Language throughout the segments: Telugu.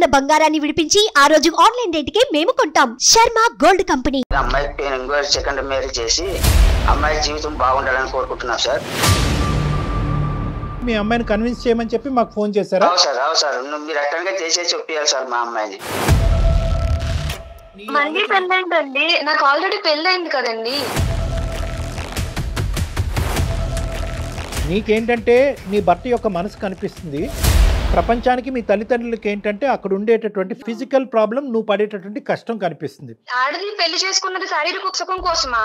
ఉన్న బంగారాన్ని విడిపించి ఆ రోజు ఆన్లైన్ రేటుకే మేము కొంటాం శర్మ గోల్డ్ కంపెనీ అమ్మాయి ఇంకో సెకండ్ మ్యారేజ్ చేసి అమ్మాయి జీవితం బాగుండాలని కోరుకుంటున్నాం సార్ మీ అమ్మాయిని కన్విన్స్ చేయమని చెప్పి మాకు ఫోన్ చేశారా అవు సార్ అవు సార్ నువ్వు మీరు అట్టంగా చేసేసి చెప్పాలి సార్ మా అమ్మాయిని మళ్ళీ పెళ్ళైందండి నాకు ఆల్రెడీ పెళ్ళైంది కదండి నీకేంటంటే నీ భర్త యొక్క మనసు కనిపిస్తుంది ప్రపంచానికి మీ తల్లిదండ్రులకి ఏంటంటే అక్కడ ఉండేటటువంటి ఫిజికల్ ప్రాబ్లం నువ్వు పడేటటువంటి కష్టం కనిపిస్తుంది ఆడది పెళ్లి చేసుకున్నది శారీరక సుఖం కోసమా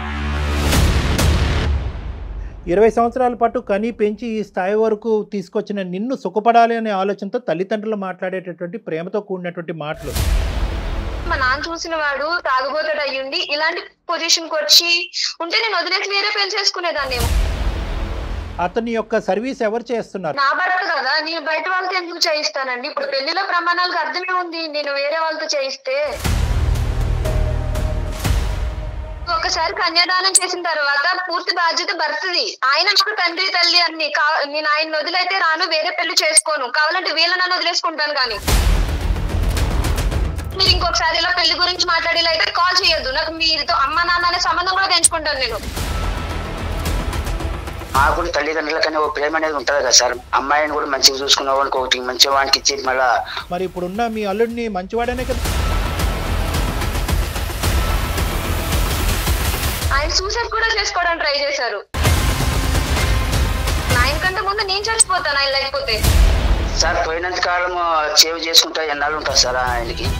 ఇరవై సంవత్సరాల పాటు కని పెంచి ఈ స్థాయి వరకు తీసుకొచ్చిన నిన్ను సుఖపడాలి అనే ఆలోచనతో తల్లిదండ్రులు మాట్లాడేటటువంటి ప్రేమతో కూడినటువంటి మాటలు మా నాన్న చూసిన వాడు తాగుబోతాడు అయ్యుండి ఇలాంటి పొజిషన్ కి వచ్చి ఉంటే నేను వదిలేసి వేరే పెళ్లి చేసుకునేదాన్ని అతని యొక్క సర్వీస్ ఎవరు చేస్తున్నారు నా భర్త కదా నేను బయట వాళ్ళతో ఎందుకు చేయిస్తానండి ఇప్పుడు పెళ్లిలో ప్రమాణాలకు అర్థమే ఉంది నేను వేరే వాళ్ళతో చేయిస్తే ఒకసారి కన్యాదానం చేసిన తర్వాత పూర్తి బాధ్యత భర్తది ఆయన నాకు తండ్రి తల్లి అన్ని కా- నేను ఆయన వదిలైతే రాను వేరే పెళ్లి చేసుకోను కావాలంటే వీళ్ళ నన్ను వదిలేసుకుంటాను కానీ మీరు ఇంకొకసారి ఇలా పెళ్లి గురించి మాట్లాడేలా అయితే కాల్ చేయొద్దు నాకు మీతో అమ్మ నాన్న అనే సంబంధం కూడా పెంచుకుంటాను నేను మాకు కూడా తల్లిదండ్రులకనే ఓ ప్రేమ అనేది ఉంటుంది కదా సార్ అమ్మాయిని కూడా మంచిగా చూసుకున్న వానికి ఒకటి మంచి వానికి ఇచ్చి మళ్ళా మరి ఇప్పుడున్న మీ అల్లుడిని మంచివాడనే కదా ఆయన సూసైడ్ కూడా చేసుకోవడానికి ట్రై చేశారు ఆయన కంటే ముందు నేను చచ్చిపోతాను ఆయన లేకపోతే సార్ పోయినంత కాలం సేవ్ చేసుకుంటా ఎన్నాళ్ళు ఉంటుంది సార్ ఆయనకి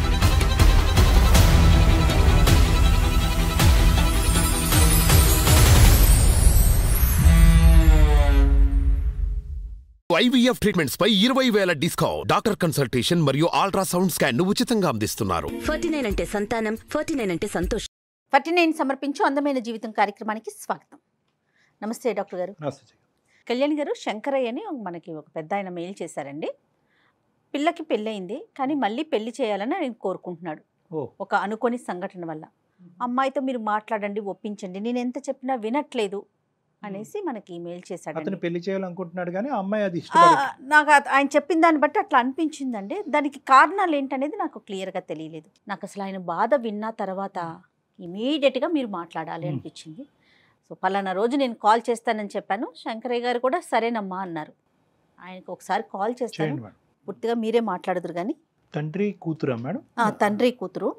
ఐవీఎఫ్ ట్రీట్మెంట్స్ పై ఇరవై వేల డిస్కౌంట్ డాక్టర్ కన్సల్టేషన్ మరియు అల్ట్రాసౌండ్ స్కాన్ ను ఉచితంగా అందిస్తున్నారు ఫార్టీ నైన్ అంటే సంతానం ఫార్టీ నైన్ అంటే సంతోషం ఫర్టీ నైన్ సమర్పించు అందమైన జీవితం కార్యక్రమానికి స్వాగతం నమస్తే డాక్టర్ గారు నమస్తే. కళ్యాణ్ గారు శంకరయ్య అని మనకి ఒక పెద్ద ఆయన మెయిల్ చేశారండి పిల్లకి పెళ్ళయింది కానీ మళ్ళీ పెళ్లి చేయాలని ఆయన కోరుకుంటున్నాడు ఓ ఒక అనుకోని సంఘటన వల్ల అమ్మాయితో మీరు మాట్లాడండి ఒప్పించండి నేను ఎంత చెప్పినా వినట్లేదు అనేసి మనకి మెయిల్ అతను చేశాడు పెళ్లి చేయాలనుకుంటున్నాడు కానీ ఆ అమ్మాయి అది ఆ, ఇష్టపడి నాకు అది- ఆయన చెప్పిన దాన్ని బట్టి అట్లా అనిపించిందండి దానికి కారణాలు ఏంటనేది నాకు క్లియర్గా తెలియలేదు నాకు అసలు ఆయన బాధ విన్న తర్వాత ఇమీడియట్గా మీరు మాట్లాడాలి మ్మ్. అనిపించింది సో పలానా రోజు నేను కాల్ చేస్తానని చెప్పాను శంకరయ్య గారు కూడా సరేనమ్మా అన్నారు ఆయనకు ఒకసారి కాల్ చేస్తాను చేయండి మేడం పూర్తిగా మీరే మాట్లాడదురు కానీ తండ్రి కూతురా మేడం ఆ, తండ్రి కూతురు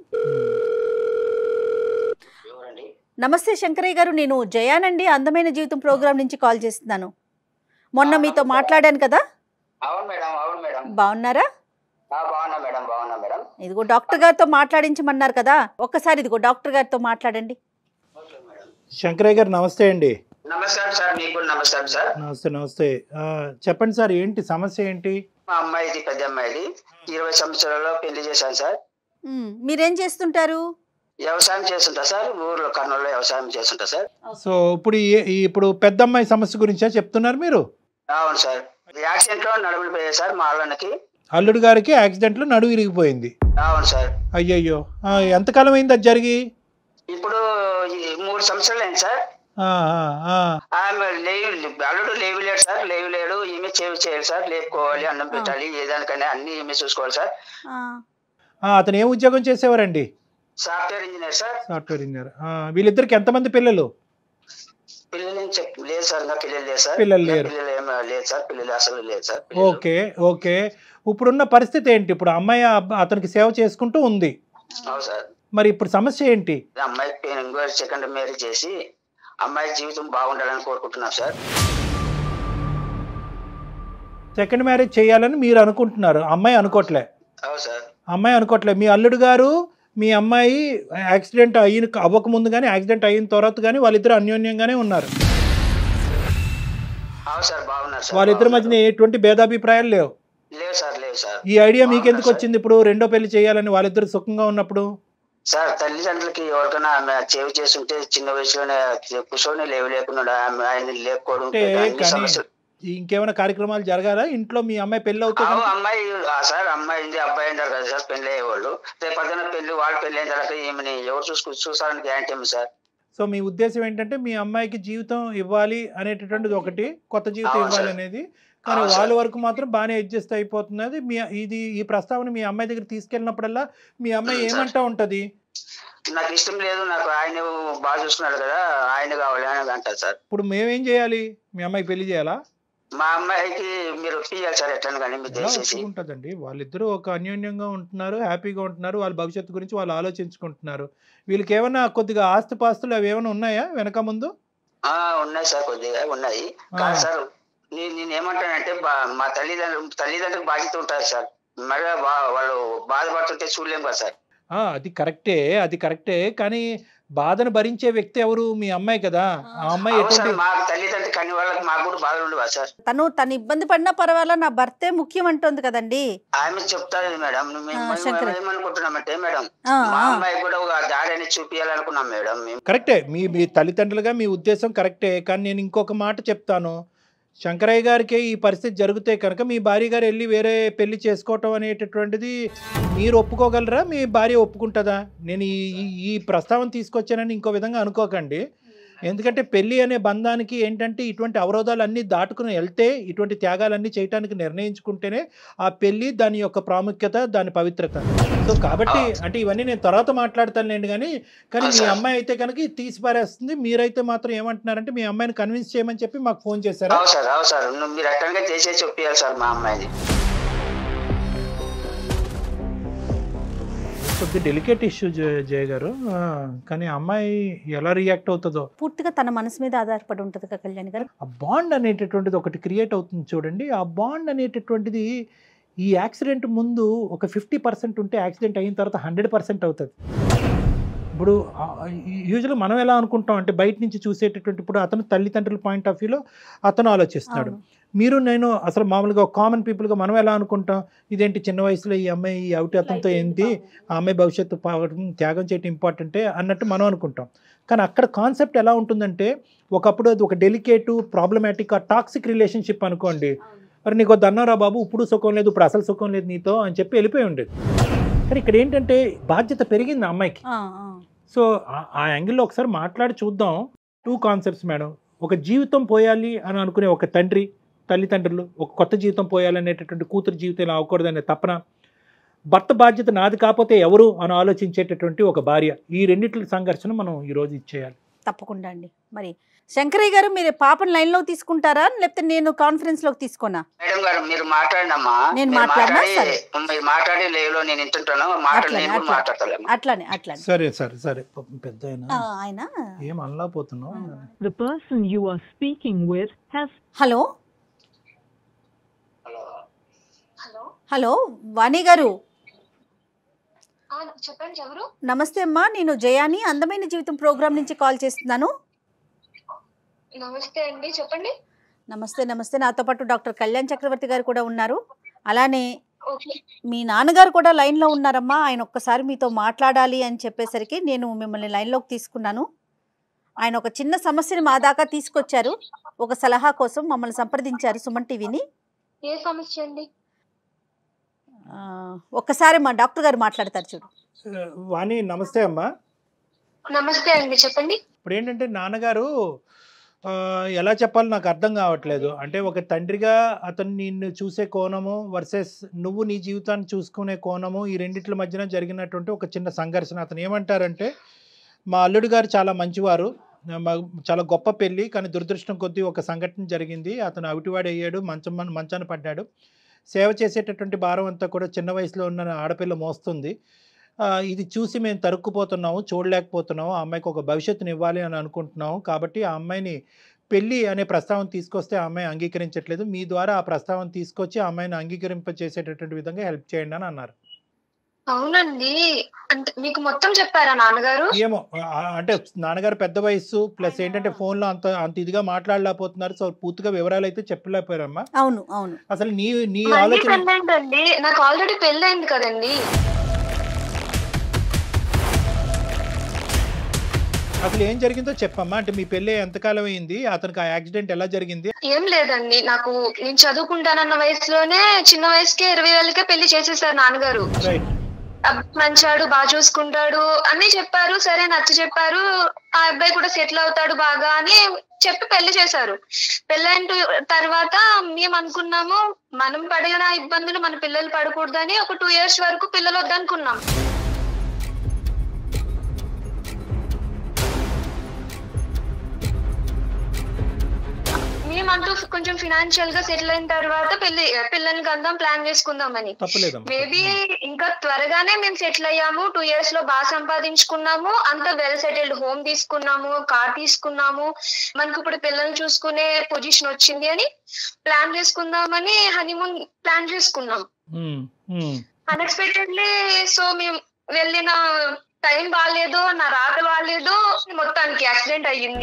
ఎవరండి నమస్తే శంకరయ్య గారు నేను జయానండి అందమైన జీవితం ప్రోగ్రాం నుంచి కాల్ చేస్తున్నాను మొన్న మీతో మాట్లాడాను కదా అవును మేడం అవును మేడం బాగున్నారా ఆ, బాగున్నా మేడం బాగున్నా మేడం ఇదిగో డాక్టర్ గారితో మాట్లాడించమన్నారు కదా ఒక్కసారి ఇదిగో డాక్టర్ గారితో మాట్లాడండి ఓకే మేడం శంకరయ్య గారు నమస్తే అండి నమస్కారం సార్ మీకు కూడా నమస్కారం సార్ నమస్తే నమస్తే ఆ, చెప్పండి సార్ ఏంటి సమస్య ఏంటి మా అమ్మాయిది పెద్ద అమ్మాయిది ఇరవై సంవత్సరాల్లో పెళ్లి చేశాను సార్ మ్, మీరేం చేస్తుంటారు వ్యవసాయం చేస్తుంటా సార్ ఊర్లో కర్నూలులో వ్యవసాయం చేస్తుంటా సార్ సో ఇప్పుడు ఈ- ఈ- ఇప్పుడు పెద్ద అమ్మాయి సమస్య గురించా చెప్తున్నారు మీరు అవును సార్ యాక్సిడెంట్ లో నడుములు పోయాయి సార్ మా వాళ్ళకి అల్లుడు గారికి యాక్సిడెంట్లో నడువు ఇరిగిపోయింది అవును సార్ అయ్యయ్యో ఆ, ఎంతకాలం అయింది అది జరిగి ఇప్పుడు ఈ మూడు సంవత్సరాలు అయింది సార్ ఆ, ఆ, ఆ. ఆమె లేవు అల్లుడు లేవు లేడు సార్ లేవు లేడు ఈమె చేవి చేయాలి సార్ లేపుకోవాలి అన్నం పెట్టాలి ఏదానికైనా అన్ని ఈమె చూసుకోవాలి సార్ ఆ, ఆ, అతను ఏం ఉద్యోగం చేసేవారండి software engineer sir software engineer ఆ, వీళ్ళిద్దరికి ఎంతమంది పిల్లలు పిల్లలు ఏం చెప్ లేదు సార్ ఇంకా పిల్లలు లేదు సార్ పిల్లలు ఇంకా లేరు. పిల్లలు ఏం లేదు సార్ పిల్లలు అసలు లేదు సార్ పిల్లలు. ఓకే ఓకే ఇప్పుడున్న పరిస్థితి ఏంటి ఇప్పుడు అమ్మాయి అబ్బ- అతనికి సేవ చేసుకుంటూ ఉంది అవును సార్ మరి ఇప్పుడు సమస్య ఏంటి అమ్మాయి ఇంకో సెకండ్ మ్యారేజ్ చేసి అమ్మాయి జీవితం బాగుండాలని కోరుకుంటున్నాం సార్ సెకండ్ మ్యారేజ్ చేయాలని మీరు అనుకుంటున్నారు అమ్మాయి అనుకోవట్లే అవును సార్ అమ్మాయి అనుకోవట్లే మీ అల్లుడు గారు మీ అమ్మాయి యాక్సిడెంట్ అయిన అవ్వకముందు కానీ యాక్సిడెంట్ అయిన తర్వాత కానీ వాళ్ళిద్దరు అన్యోన్యంగానే ఉన్నారు అవును సార్ బాగున్నారు సార్ వాళ్ళిద్దరి బాగున్నారు. మధ్యన ఎటువంటి భేదాభిప్రాయాలు లేవు లేవు సార్ లేవు సార్ ఈ ఐడియా మీకు బాగున్నారు ఎందుకు సార్. వచ్చింది ఇప్పుడు రెండో పెళ్లి చేయాలని వాళ్ళిద్దరు సుఖంగా ఉన్నప్పుడు సార్ తల్లిదండ్రులకి ఎవరికైనా ఆమె చేవి చేస్తుంటే చిన్న వయసులోనే కూర్చొని లేవు లేకుండా ఆమె ఆయన లేకపోవడం అంటే అన్ని కానీ సమస్యలు ఇంకేమైనా కార్యక్రమాలు జరగాలా ఇంట్లో మీ అమ్మాయి పెళ్లి ఆవు అవుతుంది అమ్మాయి ఆ సార్ అమ్మాయి ఉంది అబ్బాయి ఉన్నారు కదా సార్ పెళ్లి అయ్యేవాళ్ళు రేపు పొద్దున్న పెళ్లి వాళ్ళు పెళ్లి అయిన తర్వాత ఈమెని ఎవరు చూసుకు చూసారని గ్యారంటీ ఏమి సార్ సో మీ ఉద్దేశం ఏంటంటే మీ అమ్మాయికి జీవితం ఇవ్వాలి అనేటటువంటిది ఒకటి కొత్త జీవితం అవును ఇవ్వాలి సార్. అనేది కానీ అవును సార్. వాళ్ళ వరకు మాత్రం బాగానే అడ్జస్ట్ అయిపోతున్నది మీ ఇది ఈ ప్రస్తావన మీ అమ్మాయి దగ్గర తీసుకెళ్ళినప్పుడల్లా మీ అమ్మాయి ఉమ్, సార్. ఏమంటా ఉంటది నాకు ఇష్టం లేదు నాకు ఆయన బాగా చూస్తున్నాడు కదా ఆయన కావాలి అని అంటారు సార్ ఇప్పుడు మేమేం చేయాలి మీ అమ్మాయి పెళ్లి చేయాలా మా అమ్మాయికి మీరు ఒప్పియాలి సార్ ఎట్లా కానీ మీరు ఎలా దయచేసి ఒప్పుకుంటదండి వాళ్ళిద్దరూ ఒక అన్యోన్యంగా ఉంటున్నారు హ్యాపీగా ఉంటున్నారు వాళ్ళ భవిష్యత్తు గురించి వాళ్ళు ఆలోచించుకుంటున్నారు వీళ్ళకి ఏమైనా కొద్దిగా ఆస్తి పాస్తులు అవి ఏమైనా ఉన్నాయా వెనక ముందు ఆ ఉన్నాయి సార్ కొద్దిగా ఉన్నాయి ఆ. కానీ సార్ నేను నేను ఏమంటానంటే బా- మా తల్లిదండ్రులు తల్లిదండ్రులకు బాధ్యత ఉంటుంది సార్ మరి వా- వాళ్ళు బాధపడుతుంటే చూడలేం కదా సార్ ఆ, అది కరెక్టే అది కరెక్టే కానీ బాధను భరించే వ్యక్తి ఎవరు మీ అమ్మాయి కదా ఆ అమ్మాయి అవును సార్ ఎటువంటి మా తల్లిదండ్రులు కని వాళ్ళకి మాకు కూడా బాధలు ఉండవా సార్ తను తను ఇబ్బంది పడినా పర్వాలా నా భర్తే ముఖ్యం అంటుంది కదండి ఆమె చెప్తారు మేడం మేము ఆ, శంకర్. ఏమనుకుంటున్నామంటే మేడం ఆ, మా ఆ. అమ్మాయి కూడా ఒక దారిని చూపించాలనుకున్నాం మేడం మేము కరెక్టే మీ మీ తల్లిదండ్రులుగా మీ ఉద్దేశం కరెక్టే కానీ నేను ఇంకొక మాట చెప్తాను శంకరయ్య గారికి ఈ పరిస్థితి జరిగితే కనుక మీ భార్య గారు వెళ్ళి వేరే పెళ్లి చేసుకోవటం అనేటటువంటిది మీరు ఒప్పుకోగలరా మీ భార్య ఒప్పుకుంటుందా నేను ఈ ఈ- ఈ ప్రస్తావన తీసుకొచ్చానని ఇంకో విధంగా అనుకోకండి ఎందుకంటే పెళ్లి అనే బంధానికి ఏంటంటే ఇటువంటి అవరోధాలు అన్నీ దాటుకుని వెళ్తే ఇటువంటి త్యాగాలన్నీ చేయడానికి నిర్ణయించుకుంటేనే ఆ పెళ్లి దాని యొక్క ప్రాముఖ్యత దాని పవిత్రత సో కాబట్టి అంటే ఇవన్నీ నేను తర్వాత మాట్లాడతానులేండి కానీ కానీ మీ అమ్మాయి అయితే కనుక ఇది తీసి పారేస్తుంది మీరైతే మాత్రం ఏమంటున్నారంటే మీ అమ్మాయిని కన్విన్స్ చేయమని చెప్పి మాకు ఫోన్ చేశారా అవు సార్ అవు సార్ నువ్వు మీరు అట్టంగా చేసేసి ఒప్పియాలి సార్ మా అమ్మాయిని కొద్ది డెలికేట్ ఇష్యూ జయ గారు ఆ, కానీ అమ్మాయి ఎలా రియాక్ట్ అవుతుందో పూర్తిగా తన మనసు మీద ఆధారపడి ఉంటుంది కదా కళ్యాణ్ గారు ఆ బాండ్ అనేటటువంటిది ఒకటి క్రియేట్ అవుతుంది చూడండి ఆ బాండ్ అనేటటువంటిది ఈ యాక్సిడెంట్ ముందు ఒక ఫిఫ్టీ పర్సెంట్ ఉంటే యాక్సిడెంట్ అయిన తర్వాత హండ్రెడ్ పర్సెంట్ అవుతుంది ఇప్పుడు యూజువల్గా మనం ఎలా అనుకుంటాం అంటే బయట నుంచి చూసేటటువంటి ఇప్పుడు అతను తల్లిదండ్రుల పాయింట్ ఆఫ్ వ్యూలో అతను ఆలోచిస్తున్నాడు అవును. మీరు నేను అసలు మామూలుగా కామన్ పీపుల్గా మనం ఎలా అనుకుంటాం ఇదేంటి చిన్న వయసులో ఈ అమ్మాయి ఈ అవుటి అతనితో ఏంటి ఆ అమ్మాయి భవిష్యత్తు పావడం త్యాగం చేయటం ఇంపార్టెంటే అన్నట్టు మనం అనుకుంటాం కానీ అక్కడ కాన్సెప్ట్ ఎలా ఉంటుందంటే ఒకప్పుడు అది ఒక డెలికేటు ప్రాబ్లమాటిక్ ఆ టాక్సిక్ రిలేషన్షిప్ అనుకోండి మరి నీకు దన్నారా బాబు ఇప్పుడు సుఖం లేదు ఇప్పుడు అసలు సుఖం లేదు నీతో అని చెప్పి వెళ్ళిపోయి ఉండేది కానీ ఇక్కడ ఏంటంటే బాధ్యత పెరిగింది ఆ అమ్మాయికి ఆ, ఆ. సో ఆ- ఆ యాంగిల్లో ఒకసారి మాట్లాడి చూద్దాం టూ కాన్సెప్ట్స్ మేడం ఒక జీవితం పోయాలి అని అనుకునే ఒక తండ్రి తల్లిదండ్రులు ఒక కొత్త జీవితం పోయాలనేటటువంటి కూతురు జీవితం ఇలా అవ్వకూడదనే తపన భర్త బాధ్యత నాది కాకపోతే ఎవరు అని ఆలోచించేటటువంటి ఒక భార్య ఈ రెండిట్ల సంఘర్షణ మనం ఈరోజు ఇచ్చేయాలి తప్పకుండా అండి మరి శంకరయ్య గారు మీరు పాపను లైన్లో తీసుకుంటారా లేకపోతే నేను కాన్ఫరెన్స్లోకి తీసుకోనా మేడం గారు మీరు మాట్లాడండి అమ్మా నేను మీరు మాట్లాడినా మాట్లాడి సరే. మీరు మాట్లాడి లేవులో నేను వింటుంటాను మాట్లాడి అట్లనే, నేను కూడా అట్లనే. మాట్లాడతాను అట్లానే అట్లానే సరే సరే సరే పాపం పెద్ద ఆ, ఆయన ఏం అనలేకపోతున్నావు The person you are speaking with has hello hello hello Vani garu ఆ, చెప్పండి ఎవరు నమస్తే అమ్మా నేను జయాని అందమైన జీవితం ప్రోగ్రామ్ నుంచి కాల్ చేస్తున్నాను నమస్తే అండి చెప్పండి నమస్తే నమస్తే నాతో పాటు డాక్టర్ కళ్యాణ్ చక్రవర్తి గారు కూడా ఉన్నారు అలానే ఓకే మీ నాన్నగారు కూడా లైన్లో ఉన్నారమ్మా ఆయన ఒక్కసారి మీతో మాట్లాడాలి అని చెప్పేసరికి నేను మిమ్మల్ని లైన్లోకి తీసుకున్నాను ఆయన ఒక చిన్న సమస్యని మా దాకా తీసుకొచ్చారు ఒక సలహా కోసం మమ్మల్ని సంప్రదించారు సుమన్ టీవీని ఏ సమస్య అండి ఆ, ఒక్కసారి మా డాక్టర్ గారు మాట్లాడతారు చూడు వాణి నమస్తే అమ్మా నమస్తే అండి చెప్పండి ఇప్పుడు ఏంటంటే నాన్నగారు ఆ, ఎలా చెప్పాలో నాకు అర్థం కావట్లేదు అంటే ఒక తండ్రిగా అతను నిన్ను చూసే కోణము వర్సెస్ నువ్వు నీ జీవితాన్ని చూసుకునే కోణము ఈ రెండిట్ల మధ్యన జరిగినటువంటి ఒక చిన్న సంఘర్షణ అతను ఏమంటారంటే మా అల్లుడు గారు చాలా మంచివారు మా- చాలా గొప్ప పెళ్ళి కానీ దురదృష్టం కొద్దీ ఒక సంఘటన జరిగింది అతను అవిటివాడు అయ్యాడు మంచం మన- మంచాన పడ్డాడు సేవ చేసేటటువంటి భారం అంతా కూడా చిన్న వయసులో ఉన్న ఆడపిల్ల మోస్తుంది ఆ, ఇది చూసి మేము తరుక్కుపోతున్నాము చూడలేకపోతున్నాము ఆ అమ్మాయికి ఒక భవిష్యత్తుని ఇవ్వాలి అని అనుకుంటున్నాము కాబట్టి ఆ అమ్మాయిని పెళ్ళి అనే ప్రస్తావన తీసుకొస్తే ఆ అమ్మాయి అంగీకరించట్లేదు మీ ద్వారా ఆ ప్రస్తావన తీసుకొచ్చి ఆ అమ్మాయిని అంగీకరింప చేసేటటువంటి విధంగా హెల్ప్ చేయండి అని అన్నారు అవునండి అంటే మీకు మొత్తం చెప్పారా నాన్నగారు ఏమో ఆ, అంటే నాన్నగారు పెద్ద వయస్సు ప్లస్ ఏంటంటే ఫోన్లో అంత అంత ఇదిగా మాట్లాడలేకపోతున్నారు సో పూర్తిగా వివరాలు అయితే చెప్పలేకపోయారమ్మా అవును అవును అసలు నీ నీ మళ్ళీ ఆలోచన పెళ్ళైందండి నాకు ఆల్రెడీ పెళ్ళైంది కదండి అసలు ఏం జరిగిందో చెప్పమ్మా అంటే మీ పెళ్ళి ఎంతకాలం అయింది అతనికి ఆ యాక్సిడెంట్ ఎలా జరిగింది ఏం లేదండి నాకు నేను చదువుకుంటానన్న వయసులోనే చిన్న వయసుకే ఇరవై వేలకే పెళ్లి చేసేసారు నాన్నగారు రైట్ అబ్బాయి మంచాడు బాగా చూసుకుంటాడు అన్ని చెప్పారు సరే నచ్చ చెప్పారు ఆ అబ్బాయి కూడా సెటిల్ అవుతాడు బాగా అని చెప్పి పెళ్లి చేశారు పెళ్ళైన టు- తర్వాత మేము అనుకున్నాము మనం పడిన ఇబ్బందులు మన పిల్లలు పడకూడదని ఒక టూ ఇయర్స్ వరకు పిల్లలు వద్దనుకున్నాం మేమంటూ కొంచెం ఫినాన్షియల్ గా సెటిల్ అయిన తర్వాత పెళ్లి పిల్లల్ని కందాం ప్లాన్ చేసుకుందామని తప్పలేదమ్మా మేబీ ఇంకా త్వరగానే మేము సెటిల్ అయ్యాము టూ ఇయర్స్ లో బాగా సంపాదించుకున్నాము అంత వెల్ సెటిల్డ్ హోమ్ తీసుకున్నాము కార్ తీసుకున్నాము మనకు ఇప్పుడు పిల్లల్ని చూసుకునే పొజిషన్ వచ్చింది అని ప్లాన్ చేసుకుందామని హనీమూన్ ప్లాన్ చేసుకున్నాం ఉమ్, ఉమ్. అన్ఎక్స్పెక్టెడ్లీ సో మేము వెళ్ళిన టైం బాగాలేదు నా రాత బాగాలేదు మొత్తానికి యాక్సిడెంట్ అయ్యింది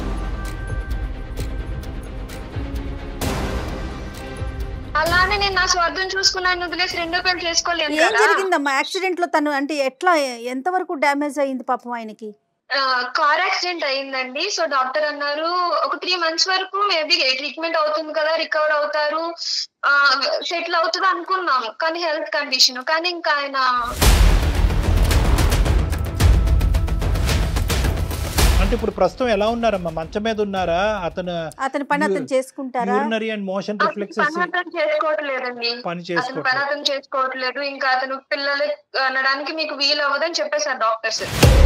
అలానే నేను నా స్వార్థం చూసుకున్నాను వదిలేసి రెండో పెళ్లి చేసుకోలేను ఏం కదా జరిగిందమ్మా యాక్సిడెంట్ లో తను అంటే ఎట్లా ఎంతవరకు డ్యామేజ్ అయింది పాపం ఆయనకి కార్ యాక్సిడెంట్ అయిందండి సో డాక్టర్ అన్నారు ఒక త్రీ మంత్స్ వరకు మేబీ ట్రీట్మెంట్ అవుతుంది కదా రికవర్ అవుతారు సెటిల్ అవుతుంది అనుకున్నాము కానీ హెల్త్ కండిషన్ కానీ ఇంకా ఆయన అంటే ఇప్పుడు ప్రస్తుతం ఎలా ఉన్నారమ్మా మంచం మీద ఉన్నారా అతను అతని పని అతను చేసుకుంటారా యూరినరీ అండ్ మోషన్ అతను రిఫ్లెక్సెస్ పని అతను చేసుకోవట్లేదండి పని అతను పని చేసుకోవట్లేదు అతను చేసుకోవట్లేదు ఇంకా అతను పిల్లలు అనడానికి మీకు వీలు అవ్వదని చెప్పేశారు డాక్టర్స్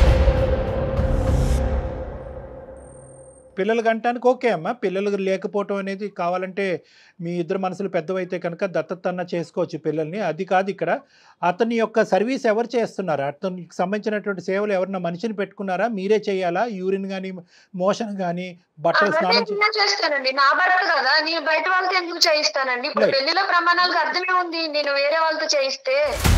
పిల్లలు కంటానికి ఓకే అమ్మా పిల్లలు లేకపోవటం అనేది కావాలంటే మీ ఇద్దరు మనసులు పెద్దవైతే కనుక దత్తత అన్న చేసుకోవచ్చు పిల్లల్ని అది కాదు ఇక్కడ అతని యొక్క సర్వీస్ ఎవరు చేస్తున్నారు అతనికి సంబంధించినటువంటి సేవలు ఎవరన్నా మనిషిని పెట్టుకున్నారా మీరే చేయాలా యూరిన్ కానీ మోషన్ కానీ బట్టలు స్నానం చే- నేను చేస్తానండి నా భర్త కదా నేను బయట వాళ్ళతో ఎందుకు చేయిస్తానండి ఇప్పుడు Right. పెళ్లిలో ప్రమాణాలకు అర్థమే ఉంది నేను వేరే వాళ్ళతో చేయిస్తే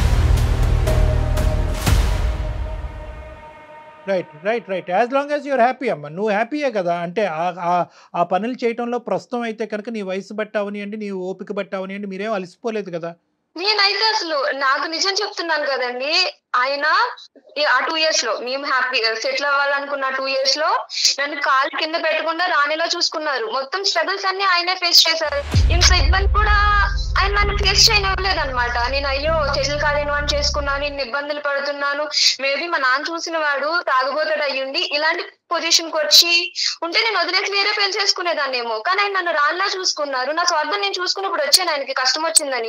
right right right as long as you're happy అమ్మ నువ్వు హ్యాపీయే కదా అంటే ఆ- ఆ- ఆ పనులు చేయటంలో ప్రస్తుతం అయితే కనుక నీ వయసు బట్టి అవనియండి నీ ఓపిక బట్టి అవనియండి మీరేం అలసిపోలేదు కదా నేనైతే అసలు నాకు నిజం చెప్తున్నాను కదండి ఆయన ఈ- ఆ టూ ఇయర్స్ లో మేము హ్యాపీ సెటిల్ అవ్వాలనుకున్న టూ ఇయర్స్ లో నన్ను కాలు కింద పెట్టకుండా రాణిలో చూసుకున్నారు మొత్తం స్ట్రగుల్స్ అన్ని ఆయనే ఫేస్ చేశారు ఇంత ఇబ్బంది కూడా ఆయన నన్ను ఫేస్ చేయనివ్వలేదు అనమాట నేను అయ్యో సెటిల్ కాలేను అని చేసుకున్నాను ఇన్ని ఇబ్బందులు పడుతున్నాను మేబీ మా నాన్న చూసిన వాడు తాగుబోతాడు అయ్యుండి ఇలాంటి పొజిషన్ కి వచ్చి ఉంటే నేను వదిలేసి వేరే పెళ్లి చేసుకునేదాన్నేమో కానీ ఆయన నన్ను రాన్లా చూసుకున్నారు నా స్వార్థం నేను చూసుకున్నప్పుడు వచ్చాను ఆయనకి కష్టం వచ్చిందని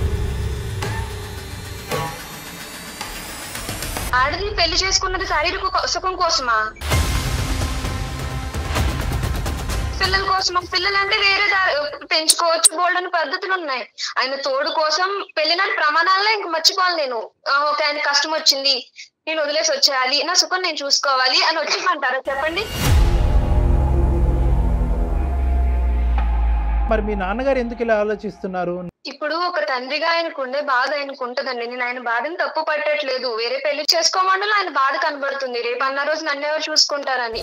ఆడది పెళ్లి చేసుకున్నది శారీరక కొ- సుఖం కోసమా పిల్లల కోసమా పిల్లలు అంటే వేరే దా- పెంచుకోవచ్చు బోల్డ్ అని పద్ధతులు ఉన్నాయి ఆయన తోడు కోసం పెళ్లినాటి ప్రమాణాల్లో ఇంక మర్చిపోవాలి నేను ఆ, ఓకే ఆయన కష్టం వచ్చింది నేను వదిలేసి వచ్చేయాలి నా సుఖం నేను చూసుకోవాలి అని వచ్చేయమంటారా చెప్పండి మరి మీ నాన్నగారు ఎందుకు ఇలా ఆలోచిస్తున్నారు ఇప్పుడు ఒక తండ్రిగా ఆయనకు ఉండే బాధ ఆయనకు ఉంటదండి నేను ఆయన బాధని తప్పు పట్టట్లేదు వేరే పెళ్లి చేసుకోమండలో ఆయన బాధ కనబడుతుంది రేపు అన్న రోజు నన్ను ఎవరు చూసుకుంటారని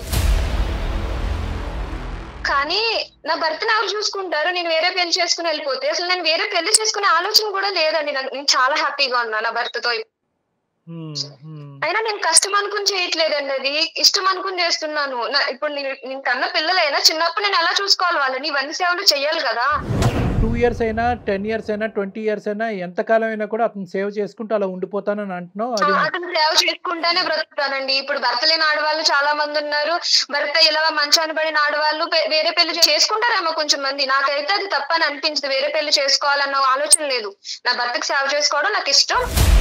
కానీ నా భర్తను ఎవరు చూసుకుంటారు నేను వేరే పెళ్లి చేసుకుని వెళ్ళిపోతే అసలు నేను వేరే పెళ్లి చేసుకునే ఆలోచన కూడా లేదండి నాకు- నేను చాలా హ్యాపీగా ఉన్నా నా భర్తతో హ్మ్, హ్మ్. అయినా నేను కష్టం అనుకుని చేయట్లేదండి అది ఇష్టం అనుకుని చేస్తున్నాను నా ఇప్పుడు నేను నేను కన్న పిల్లలైనా చిన్నప్పుడు నేను ఎలా చూసుకోవాలి వాళ్ళని ఇవన్నీ సేవలు చెయ్యాలి కదా టూ ఇయర్స్ అయినా టెన్ ఇయర్స్ అయినా ట్వంటీ ఇయర్స్ అయినా ఎంతకాలం అయినా కూడా అతను సేవ్ చేసుకుంటూ అలా ఉండిపోతానని అంటున్నావు అది నాకు- అతను సేవ చేసుకుంటానే బ్రతుకుతానండి ఇప్పుడు భర్త లేని ఆడవాళ్ళు చాలా మంది ఉన్నారు భర్త ఇలా మంచాన్ని పడిన ఆడవాళ్ళు పె- వేరే పెళ్లి చేసుకుంటారేమో కొంచెం మంది నాకైతే అది తప్పని అనిపించదు వేరే పెళ్లి చేసుకోవాలన్న ఆలోచన లేదు నా భర్తకి సేవ చేసుకోవడం నాకు ఇష్టం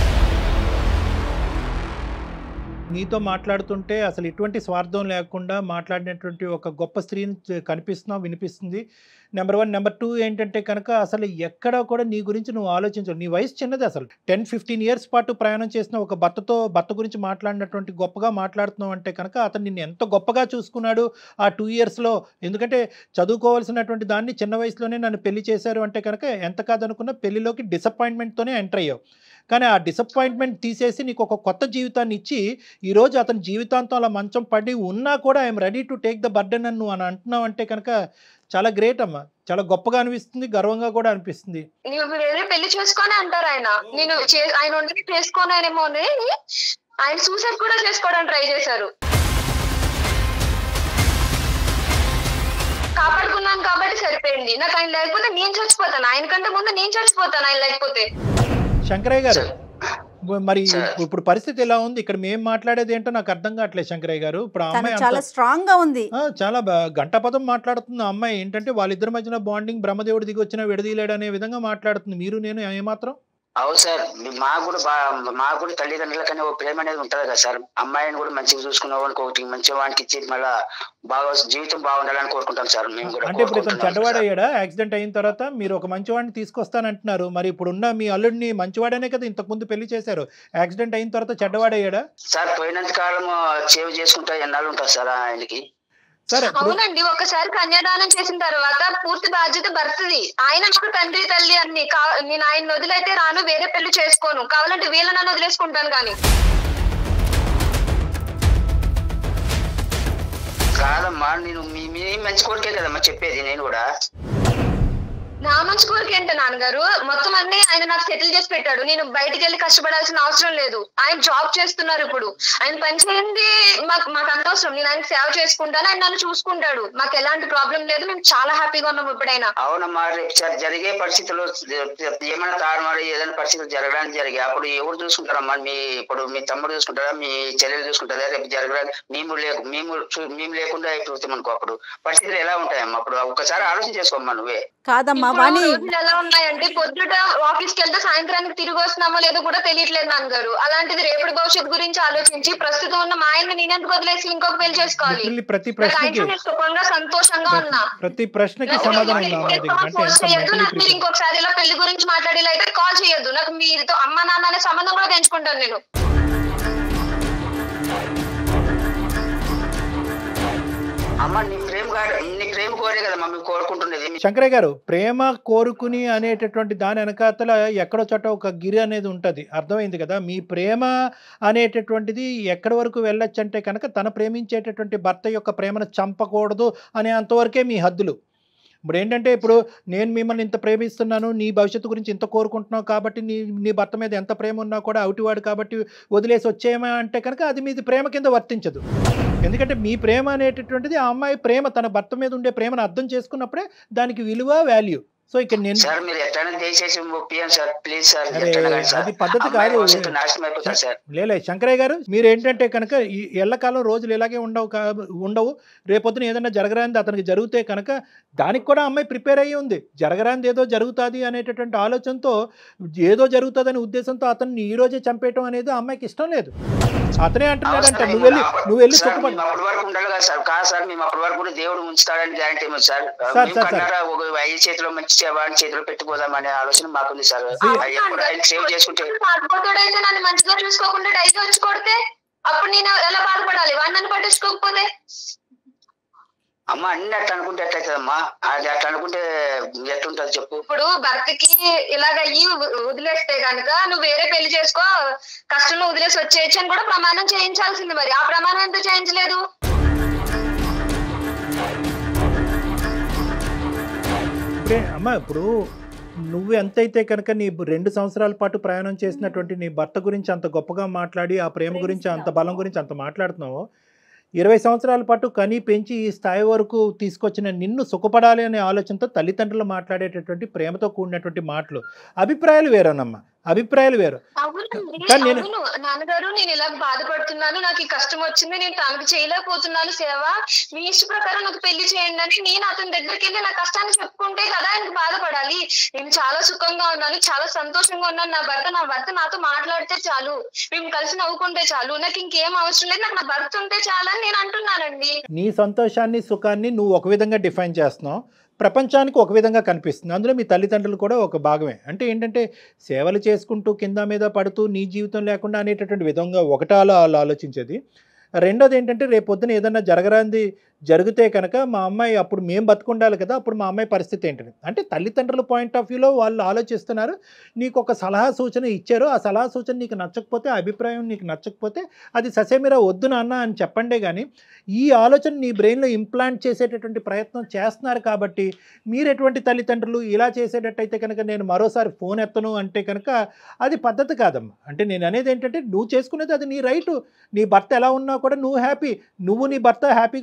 నీతో మాట్లాడుతుంటే అసలు ఎటువంటి స్వార్థం లేకుండా మాట్లాడినటువంటి ఒక గొప్ప స్త్రీని చ- కనిపిస్తున్నావు వినిపిస్తుంది నెంబర్ వన్ నెంబర్ టూ ఏంటంటే కనుక అసలు ఎక్కడ కూడా నీ గురించి నువ్వు ఆలోచించవు నీ వయసు చిన్నది అసలు టెన్ ఫిఫ్టీన్ ఇయర్స్ పాటు ప్రయాణం చేసిన ఒక భర్తతో భర్త గురించి మాట్లాడినటువంటి గొప్పగా మాట్లాడుతున్నావు అంటే కనుక అతను నిన్ను ఎంత గొప్పగా చూసుకున్నాడు ఆ టూ ఇయర్స్లో ఎందుకంటే చదువుకోవాల్సినటువంటి దాన్ని చిన్న వయసులోనే నన్ను పెళ్లి చేశారు అంటే కనుక ఎంత కాదనుకున్నా పెళ్లిలోకి డిసప్పాయింట్మెంట్తోనే ఎంటర్ అయ్యావు కానీ ఆ డిసప్పాయింట్మెంట్ తీసేసి నీకు ఒక కొత్త జీవితాన్ని ఇచ్చి ఈరోజు అతని జీవితాంతం అలా మంచం పడి ఉన్నా కూడా I'm ready to take the burden అని నువ్వు అని అంటున్నావు అంటే కనుక చాలా గ్రేట్ అమ్మా చాలా గొప్పగా అనిపిస్తుంది గర్వంగా కూడా అనిపిస్తుంది నీవు వేరే పెళ్లి చేసుకొని అంటారు ఆయన నేను చే- ఆయన ఉండి చేసుకోనేమో అని ఆయన సూసైడ్ కూడా చేసుకోవడానికి ట్రై చేశారు కాపాడుకున్నాను కాబట్టి సరిపోయింది నాకు ఆయన లేకపోతే నేను చచ్చిపోతాను ఆయన కంటే ముందు నేను చచ్చిపోతాను ఆయన లేకపోతే శంకరయ్య గారు మరి సార్. ఇప్పుడు పరిస్థితి ఎలా ఉంది ఇక్కడ మేము మాట్లాడేది ఏంటో నాకు అర్థం కావట్లేదు శంకరయ్య గారు ఇప్పుడు ఆ తను అమ్మాయి చాలా అంత- స్ట్రాంగ్ గా ఉంది ఆ, చాలా బా- గంటపదం మాట్లాడుతుంది ఆ అమ్మాయి ఏంటంటే వాళ్ళిద్దరి మధ్యన బాండింగ్ బ్రహ్మదేవుడి దిగి వచ్చిన విడదీయలేడు అనే విధంగా మాట్లాడుతుంది మీరు నేను ఏమాత్రం అవును సార్ మాకు కూడా బా మాకు కూడా తల్లిదండ్రులకనే ఒక ప్రేమ అనేది ఉంటది కదా సార్ అమ్మాయిని కూడా మంచిగా చూసుకునే వానికి ఒకటి మంచి వానికి ఇచ్చి మళ్ళా బాగా జీవితం బాగుండాలని కోరుకుంటాం సార్ మేము కూడా అంటే ఇప్పుడు ఇతను కోరుకుంటున్నాం సార్. చెడ్డవాడయ్యాడా యాక్సిడెంట్ అయిన తర్వాత మీరు ఒక మంచివాడిని తీసుకొస్తానంటున్నారు మరి ఇప్పుడున్న మీ అల్లుడిని మంచివాడనే కదా ఇంతకు ముందు పెళ్లి చేశారు యాక్సిడెంట్ అయిన తర్వాత చెడ్డవాడయ్యాడా సార్ పోయినంత కాలం సేవ్ చేసుకుంటా ఎన్నాళ్ళు ఉంటారు సార్ ఆయనకి సరే ఇప్పుడు అవునండి ఒకసారి కన్యాదానం చేసిన తర్వాత పూర్తి బాధ్యత భర్తది ఆయన నాకు తండ్రి తల్లి అన్ని కా- నేను ఆయన వదిలైతే రాను వేరే పెళ్లి చేసుకోను కావాలంటే వీళ్ళనన్ను వదిలేసుకుంటాను కానీ కాదమ్మా నేను మీ మీ మంచి కోరికే కదమ్మా చెప్పేది నేను కూడా నా మంచి కోరిక ఏంటో నాన్నగారు మొత్తం అన్ని ఆయన నాకు సెటిల్ చేసి పెట్టాడు నేను బయటికి వెళ్ళి కష్టపడాల్సిన అవసరం లేదు ఆయన జాబ్ చేస్తున్నారు ఇప్పుడు ఆయన పని చేయండి మాకు మాకు అంత అవసరం నేను ఆయన సేవ చేసుకుంటాను ఆయన నన్ను చూసుకుంటాడు మాకు ఎలాంటి ప్రాబ్లం లేదు మేము చాలా హ్యాపీగా ఉన్నాం ఇప్పుడైనా అవునమ్మా రేపు జ- జరిగే పరిస్థితుల్లో ఏమైనా తారుమారు ఏదైనా పరిస్థితులు జరగడానికి జరిగాయి అప్పుడు ఎవరు చూసుకుంటారమ్మా మీ ఇప్పుడు మీ తమ్ముడు చూసుకుంటారా మీ చెల్లెలు చూసుకుంటారా రేపు జరగడానికి మేము లేకు మేము చూ- మేము లేకుండా అయిపోతాం అనుకో అప్పుడు పరిస్థితులు ఎలా ఉంటాయమ్మా అప్పుడు ఒకసారి ఆలోచన చేసుకోమ్మా నువ్వే కాదమ్మా ఇప్పుడు వాణి రోజులు ఎలా ఉన్నాయంటే పొద్దుట ఆఫీస్ కి వెళ్తే సాయంత్రానికి తిరిగి వస్తున్నామో లేదో కూడా తెలియట్లేదు నాన్నగారు అలాంటిది రేపటి భవిష్యత్తు గురించి ఆలోచించి ప్రస్తుతం ఉన్న మా ఆయన నేనెందుకు వదిలేసి ఇంకొక పెళ్లి చేసుకోవాలి లిటరల్లీ ప్రతి నాకు ప్రశ్నకి ఆయనతో నేను సుఖంగా సంతోషంగా ఉన్నా ప్రతి ప్రశ్నకి నాకు సమాధానం మీరు ఉందా అమ్మ దగ్గర ఎక్కువ అంటే ఫోన్ ఎంత చేయొద్దు మెంటలీ నాకు మీరు ఇంకొకసారి ఇలా పెళ్లి గురించి మాట్లాడేలా అయితే కాల్ చేయొద్దు నాకు మీతో అమ్మ నాన్న అనే సంబంధం కూడా పెంచుకుంటాను నేను అమ్మ నీ ప్రేమ కా- నీ ప్రేమ కోరే కదమ్మా మేము కోరుకుంటున్నది శంకరయ్య గారు ప్రేమ కోరుకుని అనేటటువంటి దాని వెనకాతల ఎక్కడో చోట ఒక గిరి అనేది ఉంటుంది అర్థమైంది కదా మీ ప్రేమ అనేటటువంటిది ఎక్కడి వరకు వెళ్ళొచ్చు అంటే కనుక తన ప్రేమించేటటువంటి భర్త యొక్క ప్రేమను చంపకూడదు అనే అంతవరకే మీ హద్దులు ఇప్పుడు ఏంటంటే ఇప్పుడు నేను మిమ్మల్ని ఇంత ప్రేమిస్తున్నాను నీ భవిష్యత్తు గురించి ఇంత కోరుకుంటున్నావు కాబట్టి నీ నీ భర్త మీద ఎంత ప్రేమ ఉన్నా కూడా అవుటివాడు కాబట్టి వదిలేసి వచ్చేయమా అంటే కనుక అది మీది ప్రేమ కింద వర్తించదు ఎందుకంటే మీ ప్రేమ అనేటటువంటిది ఆ అమ్మాయి ప్రేమ తన భర్త మీద ఉండే ప్రేమను అర్థం చేసుకున్నప్పుడే దానికి విలువ వాల్యూ సో ఇక్కడ నేను సార్ మీరు ఎట్లైనా దయచేసి ఒప్పియండి సార్ ప్లీజ్ సార్ అరే, ఎట్లైనా కానీ సార్ అది పద్ధతి అమ్మాయి కాదు. భవిష్యత్తు నాశనం అయిపోతుంది సార్ లేలే శంకరయ్య గారు మీరు ఏంటంటే కనుక ఈ ఎల్లకాలం రోజులు ఇలాగే ఉండవు కా ఉండవు రేపొద్దున ఏదైనా జరగరాంది అతనికి జరిగితే కనుక దానికి కూడా అమ్మాయి ప్రిపేర్ అయ్యి ఉంది జరగరాంది ఏదో జరుగుతుంది అనేటటువంటి ఆలోచనతో ఏదో జరుగుతుందనే ఉద్దేశంతో అతన్ని ఈ రోజే చంపేయటం అనేది ఆ అమ్మాయికి ఇష్టం లేదు అతనే అంటున్నాడంట అవసరం నువ్వు వెళ్ళి ఏమో. నువ్వు వెళ్ళి సార్, సుఖపడ మేము అప్పటి వరకు ఉండాలి కదా సార్ కాదు సార్ మేము అప్పటి వరకు కూడా దేవుడు ఉంచుతాడని గ్యారంటీ ఏమో సార్ సార్, మేము సార్, కన్నారా ఒక ఐదు చేతిలో మంచి వాడి చేతిలో పెట్టుకోదామనే ఆలోచన మాకుంది సార్ See- అవి ఎప్పుడు ఆయన సేవ్ చేసుకుంటే బాధపడతాడైతే నన్ను మంచిగా చూసుకోకుండా డైలీ వచ్చి కొడితే అప్పుడు నేను ఎలా బాధపడాలి వాడు నన్ను పట్టించుకోకపోతే అమ్మ అన్ని అట్లా అనుకుంటే ఎట్లయితుందమ్మా అది అట్లా అనుకుంటే ఎట్లుంటది చెప్పు ఇప్పుడు భర్తకి ఇలాగ అయ్యి వ- వదిలేస్తే గనుక నువ్వు వేరే పెళ్లి చేసుకో కష్టంలో వదిలేసి వచ్చేయచ్చు అని కూడా ప్రమాణం చేయించాల్సింది మరి ఆ ప్రమాణం ఎందుకు చేయించలేదు ఇప్పుడే అమ్మ ఇప్పుడు నువ్వు ఎంతైతే కనుక నీ రెండు సంవత్సరాల పాటు ప్రయాణం చేసినటువంటి నీ భర్త గురించి అంత గొప్పగా మాట్లాడి ఆ ప్రేమ గురించి అంత బలం గురించి అంత మాట్లాడుతున్నావు ఇరవై సంవత్సరాల పాటు కని పెంచి ఈ స్థాయి వరకు తీసుకొచ్చిన నిన్ను సుఖపడాలి అనే ఆలోచనతో తల్లిదండ్రులు మాట్లాడేటటువంటి ప్రేమతో కూడినటువంటి మాటలు అభిప్రాయాలు వేరేనమ్మా అభిప్రాయాలు వేరు అవునండి కానీ నేను- అవును నాన్నగారు నేను ఇలా బాధపడుతున్నాను నాకు ఈ కష్టం వచ్చింది నేను తనకు చేయలేకపోతున్నాను సేవ మీ ఇష్ట ప్రకారం నాకు పెళ్లి చేయండి అని నేను అతని దగ్గరికి వెళ్ళి నా కష్టాన్ని చెప్పుకుంటే కదా ఆయనకు బాధపడాలి నేను చాలా సుఖంగా ఉన్నాను చాలా సంతోషంగా ఉన్నాను నా భర్త నా భర్త నాతో మాట్లాడితే చాలు మేము కలిసి నవ్వుకుంటే చాలు నాకు ఇంకేం అవసరం లేదు నాకు నా భర్త ఉంటే చాలని నేను అంటున్నానండి నీ సంతోషాన్ని సుఖాన్ని నువ్వు ఒక విధంగా డిఫైన్ చేస్తున్నావు ప్రపంచానికి ఒక విధంగా కనిపిస్తుంది అందులో మీ తల్లిదండ్రులు కూడా ఒక భాగమే అంటే ఏంటంటే సేవలు చేసుకుంటూ కింద మీద పడుతూ నీ జీవితం లేకుండా అనేటటువంటి విధంగా ఒకటా అలా వాళ్ళు ఆలోచించేది రెండోది ఏంటంటే రేపు పొద్దున ఏదన్నా జరగరాంది జరిగితే కనుక మా అమ్మాయి అప్పుడు మేము బతుకుండాలి కదా అప్పుడు మా అమ్మాయి పరిస్థితి ఏంటని అంటే తల్లిదండ్రుల పాయింట్ ఆఫ్ వ్యూలో వాళ్ళు ఆలోచిస్తున్నారు నీకు ఒక సలహా సూచన ఇచ్చారు ఆ సలహా సూచన నీకు నచ్చకపోతే ఆ అభిప్రాయం నీకు నచ్చకపోతే అది ససేమిరా వద్దు నాన్న అని చెప్పండే కానీ ఈ ఆలోచన నీ బ్రెయిన్లో ఇంప్లాంట్ చేసేటటువంటి ప్రయత్నం చేస్తున్నారు కాబట్టి మీరు ఎటువంటి తల్లిదండ్రులు ఇలా చేసేటట్టయితే కనుక నేను మరోసారి ఫోన్ ఎత్తను అంటే కనుక అది పద్ధతి కాదమ్మా అంటే నేను అనేది ఏంటంటే నువ్వు చేసుకునేది అది నీ రైటు నీ భర్త ఎలా ఉన్నా కూడా నువ్వు హ్యాపీ నువ్వు నీ భర్త హ్యాపీగా ఉన్నారని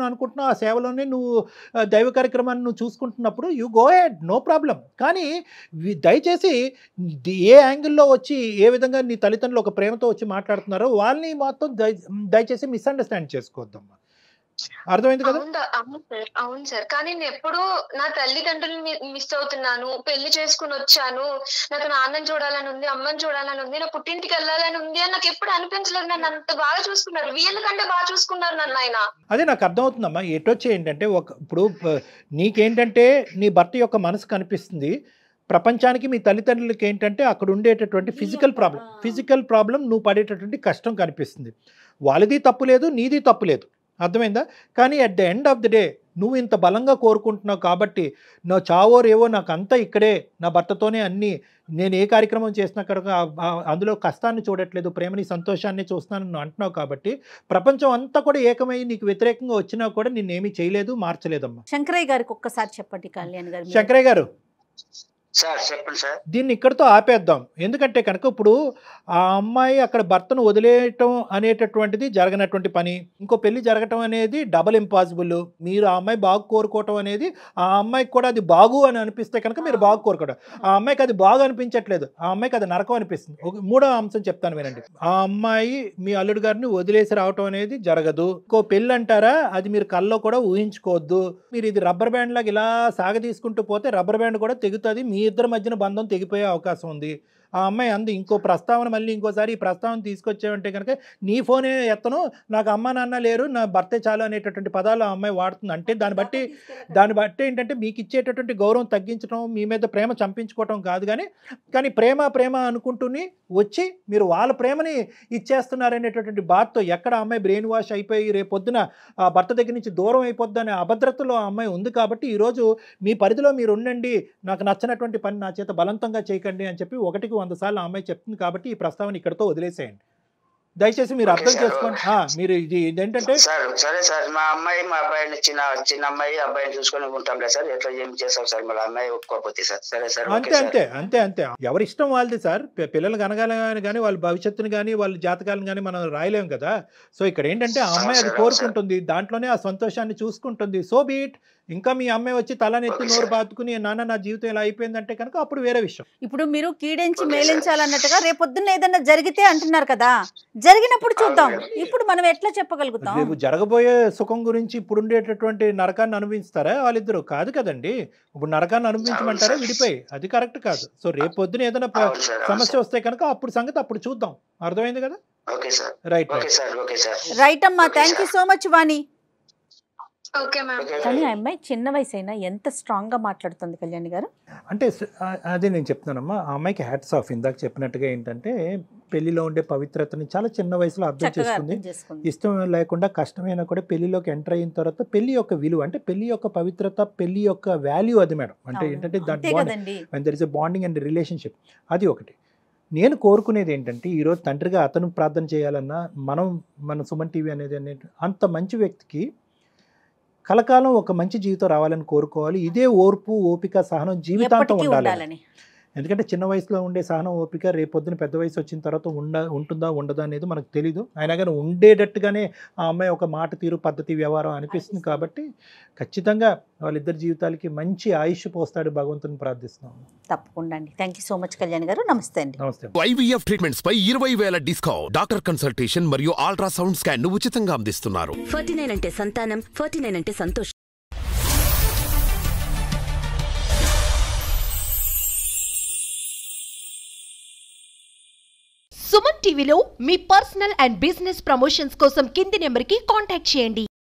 చేయాలని అనుకుంటున్నావు ఆ సేవలోనే నువ్వు ఆ, దైవ కార్యక్రమాన్ని నువ్వు చూసుకుంటున్నప్పుడు you go ahead no problem కానీ వి- దయచేసి ది- ఏ యాంగిల్లో వచ్చి ఏ విధంగా నీ తల్లిదండ్రులు ఒక ప్రేమతో వచ్చి మాట్లాడుతున్నారో వాళ్ళని మాత్రం దయ దయచేసి మిస్అండర్స్టాండ్ చేసుకోవద్దమ్మా అర్థమైంది కదా అవును దా- అవును సార్ అవును సార్ కానీ నేను ఎప్పుడు నా తల్లిదండ్రులని మిస్ అవుతున్నాను పెళ్లి చేసుకుని వచ్చాను నాకు నాన్నని చూడాలని ఉంది అమ్మని చూడాలని ఉంది నా పుట్టింటికి వెళ్ళాలని ఉంది అని నాకు ఎప్పుడు అనిపించలేదు నన్ను అంత బాగా చూసుకున్నారు వీళ్ళకంటే బాగా చూసుకున్నారు నన్ను ఆయన అదే నాకు అర్థమవుతుందమ్మా ఎటొచ్చి ఏంటంటే ఒక ఇప్పుడు ప- నీకేంటంటే నీ భర్త యొక్క మనసు కనిపిస్తుంది ప్రపంచానికి మీ తల్లిదండ్రులకి ఏంటంటే అక్కడ ఉండేటటువంటి ఫిజికల్ ప్రాబ్లం ఫిజికల్ ప్రాబ్లం నువ్వు పడేటటువంటి కష్టం కనిపిస్తుంది వాళ్ళది తప్పు లేదు నీది తప్పు లేదు అర్థమైందా కానీ at the end of the day నువ్వు ఇంత బలంగా కోరుకుంటున్నావు కాబట్టి నా చావో రేవో నాకు అంతా ఇక్కడే నా భర్తతోనే అన్నీ నేను ఏ కార్యక్రమం చేసినా కనుక ఆ- ఆ- అందులో కష్టాన్ని చూడట్లేదు ప్రేమని సంతోషాన్ని చూస్తున్నాను నువ్వు అంటున్నావు కాబట్టి ప్రపంచం అంతా కూడా ఏకమై నీకు వ్యతిరేకంగా వచ్చినా కూడా నిన్నేమీ చేయలేదు మార్చలేదమ్మా శంకరయ్య గారికి ఒక్కసారి చెప్పండి కళ్యాణ్ గారు మీరు. శంకరయ్య గారు సార్ చెప్పండి సార్ దీన్ని ఇక్కడితో ఆపేద్దాం ఎందుకంటే కనుక ఇప్పుడు ఆ అమ్మాయి అక్కడ భర్తను వదిలేయటం అనేటటువంటిది జరగనటువంటి పని ఇంకో పెళ్లి జరగటం అనేది డబల్ ఇంపాసిబుల్ మీరు ఆ అమ్మాయి బాగు కోరుకోవటం అనేది ఆ అమ్మాయికి కూడా అది బాగు అని అనిపిస్తే కనుక మీరు బాగు కోరుకోవడం ఆ అమ్మాయికి అది బాగు అనిపించట్లేదు ఆ అమ్మాయికి అది నరకం అనిపిస్తుంది ఒక మూడో అంశం చెప్తాను వినండి ఆ అమ్మాయి మీ అల్లుడు గారిని వదిలేసి రావటం అనేది జరగదు ఇంకో పెళ్ళి అంటారా అది మీరు కల్లో కూడా ఊహించుకోవద్దు మీరు ఇది రబ్బర్ బ్యాండ్ లాగా ఇలా సాగ తీసుకుంటూ పోతే రబ్బర్ బ్యాండ్ కూడా తెగుతుంది మీ ఇద్దరి మధ్యన బంధం తెగిపోయే అవకాశం ఉంది ఆ అమ్మాయి అంది ఇంకో ప్రస్తావన మళ్ళీ ఇంకోసారి ఈ ప్రస్తావన తీసుకొచ్చావంటే కనుక నీ ఫోనే ఎత్తను నాకు అమ్మ నాన్న లేరు నా భర్తే చాలు అనేటటువంటి పదాలు ఆ అమ్మాయి వాడుతుంది అంటే దాన్ని బట్టి దాన్ని బట్టి ఏంటంటే మీకు ఇచ్చేటటువంటి గౌరవం తగ్గించడం మీ మీద ప్రేమ చంపించుకోవటం కాదు కానీ కానీ ప్రేమ ప్రేమ అనుకుంటూని వచ్చి మీరు వాళ్ళ ప్రేమని ఇచ్చేస్తున్నారనేటటువంటి బాధతో ఎక్కడ ఆ అమ్మాయి బ్రెయిన్ వాష్ అయిపోయి రేపు పొద్దున ఆ భర్త దగ్గర నుంచి దూరం అయిపోద్ది అనే అభద్రతలో ఆ అమ్మాయి ఉంది కాబట్టి ఈరోజు మీ పరిధిలో మీరు ఉండండి నాకు నచ్చినటువంటి పని నా చేత బలవంతంగా చేయకండి అని చెప్పి ఒకటికి వంద సార్లు ఆ అమ్మాయి చెప్తుంది కాబట్టి ఈ ప్రస్తావన ఇక్కడితో వదిలేసేయండి దయచేసి మీరు ఓకే అర్థం సార్. చేసుకోండి ఆ, మీరు ఇది ఇదేంటంటే సార్ సరే సార్ మా అమ్మాయి మా అబ్బాయిని చిన్న చిన్న అమ్మాయి అబ్బాయిని చూసుకొని ఉంటాంలే సార్ ఎట్లా ఏం చేస్తాం సార్ మళ్ళీ అమ్మాయి ఒప్పుకోకపోతే సార్ సరే సార్ ఓకే అంతే సార్ అంతే అంతే అంతే ఎవరి ఇష్టం వాళ్ళది సార్ పి- పిల్లలు కనగాలని కానీ వాళ్ళ భవిష్యత్తుని కానీ వాళ్ళ జాతకాలను కానీ మనం రాయలేం కదా సో ఇక్కడ ఏంటంటే ఆ అమ్మాయి అది అవును సార్, కోరుకుంటుంది దాంట్లోనే ఆ సంతోషాన్ని చూసుకుంటుంది సో బీట్ ఇంకా మీ అమ్మాయి వచ్చి తలనెత్తి ఓకే నోరు సార్. బాతుకుని నాన్న నా జీవితం ఇలా అయిపోయిందంటే కనుక అప్పుడు వేరే విషయం ఇప్పుడు మీరు కీడించి ఓకే సార్. మేలించాలన్నట్టుగా రేపొద్దున్న ఏదైనా జరిగితే అంటున్నారు కదా జరిగినప్పుడు చూద్దాం అవును మేడం. ఇప్పుడు మనం ఎట్లా చెప్పగలుగుతాం రేపు జరగబోయే సుఖం గురించి ఇప్పుడు ఉండేటటువంటి నరకాన్ని అనుభవిస్తారా వాళ్ళిద్దరు కాదు కదండి ఇప్పుడు నరకాన్ని అనుభవించమంటారా అవును సార్. విడిపోయి అది కరెక్ట్ కాదు సో రేపు పొద్దున ఏదైనా ప- అవును సార్ అవును సమస్య సార్. వస్తే కనుక అప్పుడు సంగతి అప్పుడు చూద్దాం అర్థమైంది కదా okay sir right okay sir okay sir right అమ్మా okay thank you sir. So much Vani okay ma'am okay కానీ ఆ అమ్మాయి చిన్న వయసు అయినా ఎంత స్ట్రాంగ్ గా మాట్లాడుతుంది కళ్యాణ్ గారు అంటే స- ఆ- అదే నేను చెప్తున్నానమ్మా ఆ అమ్మాయికి హ్యాట్స్ ఆఫ్ ఇందాక చెప్పినట్టుగా ఏంటంటే పెళ్లిలో ఉండే పవిత్రతని చాలా చిన్న వయసులో అర్థం చక్కగా చేసుకుంది అర్థం చేసుకుంది ఇష్టం లేకుండా కష్టమైనా కూడా పెళ్లిలోకి ఎంటర్ అయిన తర్వాత పెళ్లి యొక్క విలువ అంటే పెళ్లి యొక్క పవిత్రత పెళ్లి యొక్క వాల్యూ అది మేడం అంటే అవును. ఏంటంటే దాని అంతే బాండ్ కదండి and there is a bonding and relationship అది ఒకటి నేను కోరుకునేది ఏంటంటే ఈరోజు తండ్రిగా అతను ప్రార్థన చేయాలన్నా మనం మన సుమన్ టీవీ అనేది అనేది అంత మంచి వ్యక్తికి కలకాలం ఒక మంచి జీవితం రావాలని కోరుకోవాలి ఇదే ఓర్పు ఓపిక సహనం జీవితాంతం ఎప్పటికీ ఉండాలి ఉండాలని ఎందుకంటే చిన్న వయసులో ఉండే సహనం ఓపిక రేపొద్దున పెద్ద వయసు వచ్చిన తర్వాత ఉండ ఉంటుందా ఉండదా అనేది మనకు తెలీదు అయినా కానీ ఉండేటట్టుగానే ఆ అమ్మాయి ఒక మాట తీరు పద్ధతి వ్యవహారం అనిపిస్తుంది కాబట్టి ఖచ్చితంగా వాళ్ళిద్దరి జీవితాలకి మంచి ఆయుష్ పోస్తాడు భగవంతుని ప్రార్థిస్తున్నాం తప్పకుండా అండి thank you so much Kalyan garu నమస్తే అండి నమస్తే ఐవీఎఫ్ ట్రీట్మెంట్స్ పై ఇరవై వేల డిస్కౌంట్ డాక్టర్ కన్సల్టేషన్ మరియు అల్ట్రాసౌండ్ స్కాన్ ను ఉచితంగా అందిస్తున్నారు ఫార్టీ నైన్ అంటే సంతానం ఫార్టీ నైన్ అంటే సంతోషం సుమన్ టీవీలో మీ పర్సనల్ అండ్ బిజినెస్ ప్రమోషన్స్ కోసం కింది నెంబర్కి కాంటాక్ట్ చేయండి